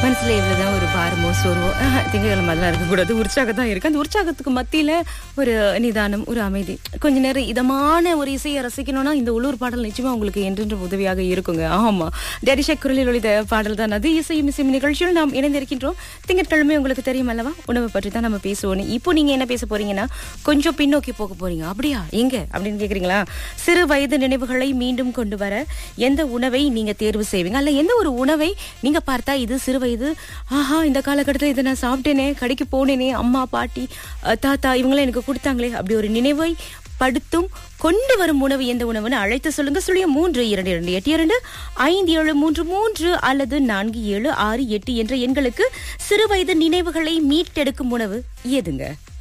மனசுல இவ்வளவுதான் ஒரு பாரமோ சோர்வோ ஆஹா, திங்கட்கிழமை அதெல்லாம் இருக்கக்கூடாது உற்சாகம் தான் இருக்கு அந்த உற்சாகத்துக்கு மத்தியில ஒரு நிதானம் ஒரு அமைதி கொஞ்ச நேரம் இதமான ஒரு இசையை ரசிக்கணும்னா இந்த உள்ளூர் பாடல் நிச்சயமா உங்களுக்கு என்றென்றும் உதவியாக இருக்குங்க ஆமா டேரிஷா குரலில் ஒளித பாடல் தான் அது இசையும் இசையும் நிகழ்ச்சியில் நாம் இணைந்திருக்கின்றோம் திங்கட்கிழமை உங்களுக்கு தெரியும் அல்லவா உணவை பற்றி தான் நம்ம பேசுவோம் இப்போ நீங்க என்ன பேச போறீங்கன்னா கொஞ்சம் பின்னோக்கி போக போறீங்க அப்படியா எங்க அப்படின்னு கேக்குறீங்களா சிறு வயது நினைவுகளை மீண்டும் கொண்டு வர எந்த உணவை நீங்க தேர்வு செய்வீங்க அல்ல எந்த ஒரு உணவை நீங்க பார்த்தா இது சிறு வயது ஆஹா இந்த காலகட்டத்தில் இதை நான் சாப்பிட்டேனே கடைக்கு போனேனே அம்மா பாட்டி அஹ், தாத்தா இவங்களாம் எனக்கு கொடுத்தாங்களே அப்படி ஒரு நினைவை படுத்தும் கொண்டு வரும் உணவு எந்த உணவுன்னு அழைத்து சொல்லுங்க சொல்லிய மூன்று இரண்டு இரண்டு எட்டு இரண்டு ஐந்து ஏழு மூன்று மூன்று அல்லது நான்கு ஏழு ஆறு எட்டு என்ற எண்களுக்கு சிறு வயது நினைவுகளை மீட்டெடுக்கும் உணவு எதுங்க